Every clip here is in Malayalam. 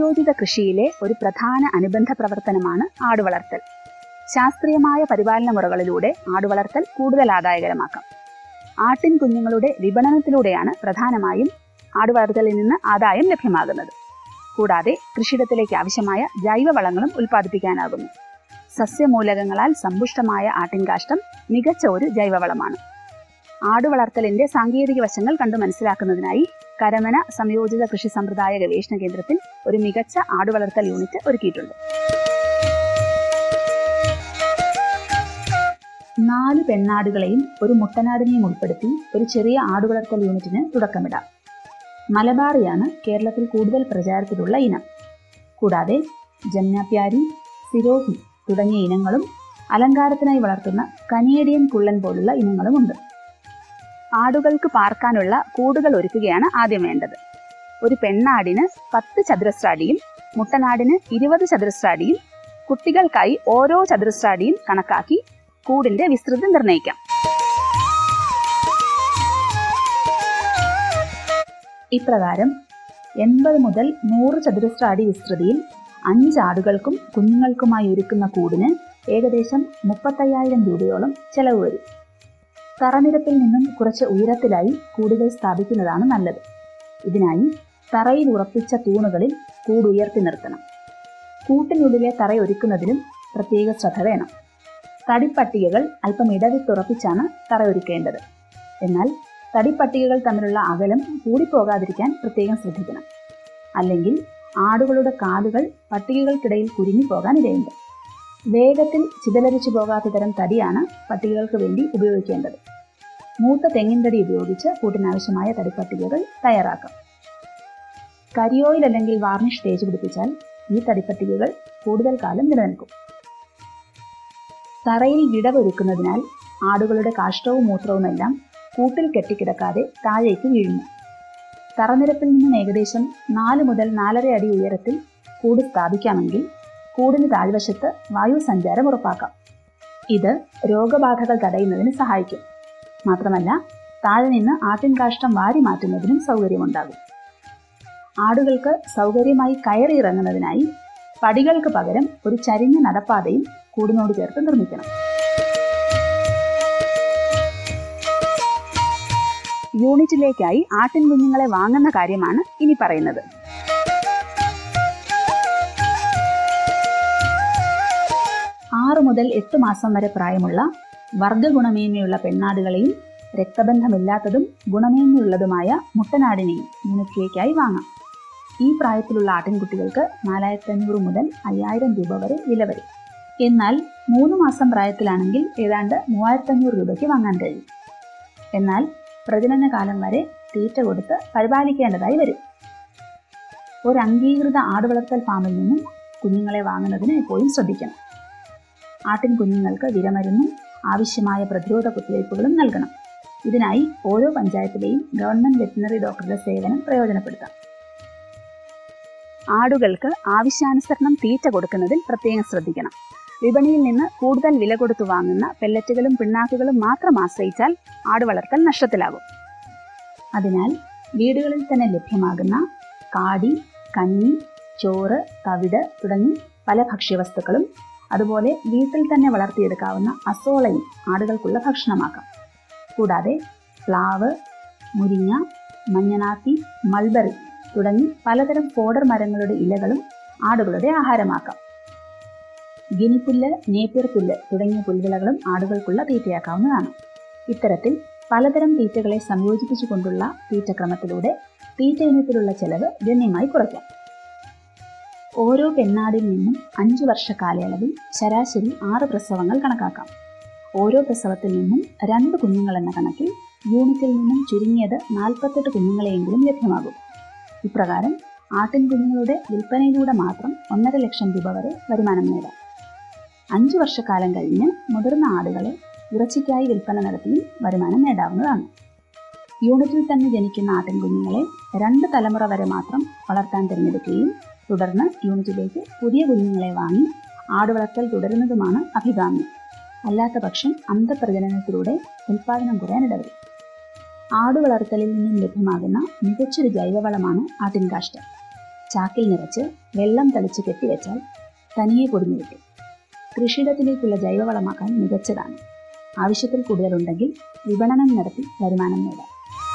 സംയോജിത കൃഷിയിലെ ഒരു പ്രധാന അനുബന്ധ പ്രവർത്തനമാണ് ആടുവളർത്തൽ ശാസ്ത്രീയമായ പരിപാലന മുറകളിലൂടെ ആടുവളർത്തൽ കൂടുതൽ ആദായകരമാക്കാം ആട്ടിൻ കുഞ്ഞുങ്ങളുടെ വിപണനത്തിലൂടെയാണ് പ്രധാനമായും ആടുവളർത്തലിൽ നിന്ന് ആദായം ലഭ്യമാകുന്നത് കൂടാതെ കൃഷിയിടത്തിലേക്ക് ആവശ്യമായ ജൈവവളങ്ങളും ഉൽപ്പാദിപ്പിക്കാനാകുന്നു സസ്യമൂലകങ്ങളാൽ സമ്പുഷ്ടമായ ആട്ടിൻകാഷ്ടം മികച്ച ഒരു ജൈവവളമാണ് ആടുവളർത്തലിന്റെ സാങ്കേതിക വശങ്ങൾ കണ്ടു മനസ്സിലാക്കുന്നതിനായി കരമന സംയോജിത കൃഷി സമ്പ്രദായ ഗവേഷണ കേന്ദ്രത്തിൽ ഒരു മികച്ച ആടുവളർത്തൽ യൂണിറ്റ് ഒരുക്കിയിട്ടുണ്ട് നാല് പെണ്ണാടുകളെയും ഒരു മുട്ടനാടിനെയും ഉൾപ്പെടുത്തി ഒരു ചെറിയ ആടുവളർത്തൽ യൂണിറ്റിന് തുടക്കമിടാം മലബാറിയാണ് കേരളത്തിൽ കൂടുതൽ പ്രചാരത്തിലുള്ള ഇനം കൂടാതെ ജംനാപ്യാരി സിരോഹി തുടങ്ങിയ ഇനങ്ങളും അലങ്കാരത്തിനായി വളർത്തുന്ന കനേഡിയൻ കുള്ളൻ പോലുള്ള ഇനങ്ങളുമുണ്ട് ആടുകൾക്ക് പാർക്കാനുള്ള കൂടുകൾ ഒരുക്കുകയാണ് ആദ്യം വേണ്ടത് ഒരു പെണ്ണാടിന് പത്ത് ചതുരശ്രാടിയും മുട്ടനാടിന് ഇരുപത് ചതുരശ്രാടിയും കുട്ടികൾക്കായി ഓരോ ചതുരശ്രാടിയും കണക്കാക്കി കൂടിന്റെ വിസ്തൃതി നിർണ്ണയിക്കാം ഇപ്രകാരം എൺപത് മുതൽ നൂറ് ചതുരശ്ര അടി വിസ്തൃതിയിൽ അഞ്ച് ആടുകൾക്കും കുഞ്ഞുങ്ങൾക്കുമായി ഒരുക്കുന്ന കൂടിന് ഏകദേശം മുപ്പത്തയ്യായിരം രൂപയോളം ചെലവ് വരും തറനിരപ്പിൽ നിന്നും കുറച്ച് ഉയരത്തിലായി കൂടുകൾ സ്ഥാപിക്കുന്നതാണ് നല്ലത് ഇതിനായി തറയിൽ ഉറപ്പിച്ച തൂണുകളിൽ കൂട് ഉയർത്തി നിർത്തണം കൂട്ടിനുള്ളിലെ തറ ഒരുക്കുന്നതിലും പ്രത്യേക ശ്രദ്ധ വേണം തടിപ്പട്ടികകൾ അല്പം ഇടവിട്ടുറപ്പിച്ചാണ് തറ ഒരുക്കേണ്ടത് എന്നാൽ തടിപ്പട്ടികകൾ തമ്മിലുള്ള അകലം കൂടിപ്പോകാതിരിക്കാൻ പ്രത്യേകം ശ്രദ്ധിക്കണം അല്ലെങ്കിൽ ആടുകളുടെ കാലുകൾ പട്ടികകൾക്കിടയിൽ കുരുങ്ങി പോകാൻ ഇടയുണ്ട് വേഗത്തിൽ ചിതലരിച്ചു പോകാത്ത തരം തടിയാണ് പട്ടികകൾക്ക് വേണ്ടി ഉപയോഗിക്കേണ്ടത് മൂത്ത തെങ്ങിൻ തടി ഉപയോഗിച്ച് കൂട്ടിനാവശ്യമായ തടിപ്പട്ടികകൾ തയ്യാറാക്കാം കരിയോയിൽ അല്ലെങ്കിൽ വാർണിഷ് തേച്ച് പിടിപ്പിച്ചാൽ ഈ തടിപ്പട്ടികകൾ കൂടുതൽ കാലം നിലനിൽക്കും തറയിൽ വിടവൊരുക്കുന്നതിനാൽ ആടുകളുടെ കാഷ്ടവും മൂത്രവുമെല്ലാം കൂട്ടിൽ കെട്ടിക്കിടക്കാതെ താഴേക്ക് വീഴുന്നു തറനിരപ്പിൽ നിന്നും ഏകദേശം നാല് മുതൽ നാലര അടി ഉയരത്തിൽ കൂട് സ്ഥാപിക്കാമെങ്കിൽ കൂടിന് താഴ്വശത്ത് വായു സഞ്ചാരം ഉറപ്പാക്കാം ഇത് രോഗബാധകൾ തടയുന്നതിന് സഹായിക്കും മാത്രമല്ല താഴെ നിന്ന് ആട്ടിൻകാഷ്ടം വാരി മാറ്റുന്നതിനും സൗകര്യമുണ്ടാകും ആടുകൾക്ക് സൗകര്യമായി കയറി ഇറങ്ങുന്നതിനായി പടികൾക്ക് പകരം ഒരു ചരിഞ്ഞ നടപ്പാതയും കൂടിനോട് ചേർത്ത് നിർമ്മിക്കണം യൂണിറ്റിലേക്കായി ആട്ടിൻ കുഞ്ഞുങ്ങളെ വാങ്ങുന്ന കാര്യമാണ് ഇനി പറയുന്നത് ആറ് മുതൽ എട്ട് മാസം വരെ പ്രായമുള്ള വർഗ ഗുണമേന്മയുള്ള പെണ്ണാടുകളെയും രക്തബന്ധമില്ലാത്തതും ഗുണമേന്മയുള്ളതുമായ മുട്ടനാടിനെയും യൂണിറ്റിലേക്കായി വാങ്ങാം ഈ പ്രായത്തിലുള്ള ആട്ടിൻകുട്ടികൾക്ക് നാലായിരത്തി അഞ്ഞൂറ് മുതൽ അയ്യായിരം രൂപ വരെ വില വരും എന്നാൽ മൂന്ന് മാസം പ്രായത്തിലാണെങ്കിൽ ഏതാണ്ട് മൂവായിരത്തി അഞ്ഞൂറ് രൂപയ്ക്ക് വാങ്ങാൻ കഴിയും എന്നാൽ പ്രജനന കാലം വരെ തീറ്റ കൊടുത്ത് പരിപാലിക്കേണ്ടതായി വരും ഒരു അംഗീകൃത ആടുവളർത്തൽ ഫാമിൽ നിന്നും കുഞ്ഞുങ്ങളെ വാങ്ങുന്നതിന് എപ്പോഴും ശ്രദ്ധിക്കണം ആട്ടിൻ കുഞ്ഞുങ്ങൾക്ക് വിരമരുന്നും ആവശ്യമായ പ്രതിരോധ കുത്തിവയ്പ്പുകളും നൽകണം ഇതിനായി ഓരോ പഞ്ചായത്തിലെയും ഗവൺമെന്റ് വെറ്റിനറി ഡോക്ടറുടെ സേവനം പ്രയോജനപ്പെടുത്താം ആടുകൾക്ക് ആവശ്യാനുസരണം തീറ്റ കൊടുക്കുന്നതിൽ പ്രത്യേകം ശ്രദ്ധിക്കണം വിപണിയിൽ നിന്ന് കൂടുതൽ വില കൊടുത്തു വാങ്ങുന്ന പെല്ലറ്റുകളും പിണ്ണാക്കുകളും മാത്രം ആശ്രയിച്ചാൽ ആടുവളർത്തൽ നഷ്ടത്തിലാകും അതിനാൽ വീടുകളിൽ തന്നെ ലഭ്യമാകുന്ന കാടി കഞ്ഞി ചോറ് തവിട് തുടങ്ങി പല ഭക്ഷ്യവസ്തുക്കളും അതുപോലെ വീട്ടിൽ തന്നെ വളർത്തിയെടുക്കാവുന്ന അസോളയും ആടുകൾക്കുള്ള ഭക്ഷണമാക്കാം കൂടാതെ പ്ലാവ് മുരിങ്ങ മഞ്ഞനാത്തി മൾബറി തുടങ്ങി പലതരം ഫോഡർ മരങ്ങളുടെ ഇലകളും ആടുകളുടെ ആഹാരമാക്കാം ഗിനിപ്പുല്ല് നേപ്പിയർ പുല്ല് തുടങ്ങിയ പുൽവിളകളും ആടുകൾക്കുള്ള തീറ്റയാക്കാവുന്നതാണ് ഇത്തരത്തിൽ പലതരം തീറ്റകളെ സംയോജിപ്പിച്ചുകൊണ്ടുള്ള തീറ്റക്രമത്തിലൂടെ തീറ്റ ഇനത്തിലുള്ള ചെലവ് ഗണ്യമായി കുറയ്ക്കാം ഓരോ പെണ്ണാടിൽ നിന്നും അഞ്ചു വർഷ കാലയളവിൽ ശരാശരി ആറ് പ്രസവങ്ങൾ കണക്കാക്കാം ഓരോ പ്രസവത്തിൽ നിന്നും രണ്ട് കുഞ്ഞുങ്ങൾ എന്ന കണക്കിൽ യൂണിറ്റിൽ നിന്നും ചുരുങ്ങിയത് നാൽപ്പത്തെട്ട് കുഞ്ഞുങ്ങളെയെങ്കിലും ലഭ്യമാകും ഇപ്രകാരം ആട്ടിൻ കുഞ്ഞുങ്ങളുടെ വിൽപ്പനയിലൂടെ മാത്രം ഒന്നര ലക്ഷം രൂപ വരെ വരുമാനം നേടാം അഞ്ചു വർഷക്കാലം കഴിഞ്ഞ് മുതിർന്ന ആടുകളെ ഇറച്ചിക്കായി വിൽപ്പന നടത്തിയും വരുമാനം നേടാവുന്നതാണ് യൂണിറ്റിൽ തന്നെ ജനിക്കുന്ന ആട്ടിൻ കുഞ്ഞുങ്ങളെ രണ്ട് തലമുറ വരെ മാത്രം വളർത്താൻ തിരഞ്ഞെടുക്കുകയും തുടർന്ന് യൂണിറ്റിലേക്ക് പുതിയ കുഞ്ഞുങ്ങളെ വാങ്ങി ആടുവളർത്തൽ തുടരുന്നതുമാണ് അഭികാമ്യം അല്ലാത്ത പക്ഷം അന്തപ്രജനനത്തിലൂടെ ഉൽപാദനം കുറയാൻ ഇടവരും ആടുവളർത്തലിൽ നിന്നും ലഭ്യമാകുന്ന മികച്ചൊരു ജൈവവളമാണ് ആട്ടിൻകാഷ്ടം ചാക്കിൽ നിറച്ച് വെള്ളം തളിച്ച് കെട്ടിവെച്ചാൽ തനിയെ പൊടിഞ്ഞു കിട്ടും കൃഷിയിടത്തിലേക്കുള്ള ജൈവവളമാക്കാൻ മികച്ചതാണ് ആവശ്യത്തിൽ കൂടുതലുണ്ടെങ്കിൽ വിപണനം നടത്തി വരുമാനം നേടാം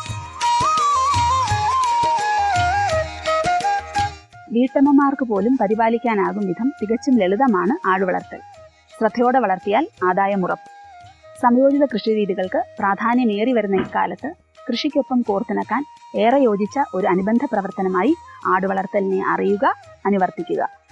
വീട്ടമ്മമാർക്ക് പോലും പരിപാലിക്കാനാകും വിധം തികച്ചും ലളിതമാണ് ആടുവളർത്തൽ ശ്രദ്ധയോടെ വളർത്തിയാൽ ആദായം ഉറപ്പ് സംയോജിത കൃഷിരീതികൾക്ക് പ്രാധാന്യമേറി വരുന്ന ഇക്കാലത്ത് കൃഷിക്കൊപ്പം കോർത്തിണക്കാൻ ഏറെ യോജിച്ച ഒരു അനുബന്ധ പ്രവർത്തനമായി ആടുവളർത്തലിനെ അറിയുക അനുവർത്തിക്കുക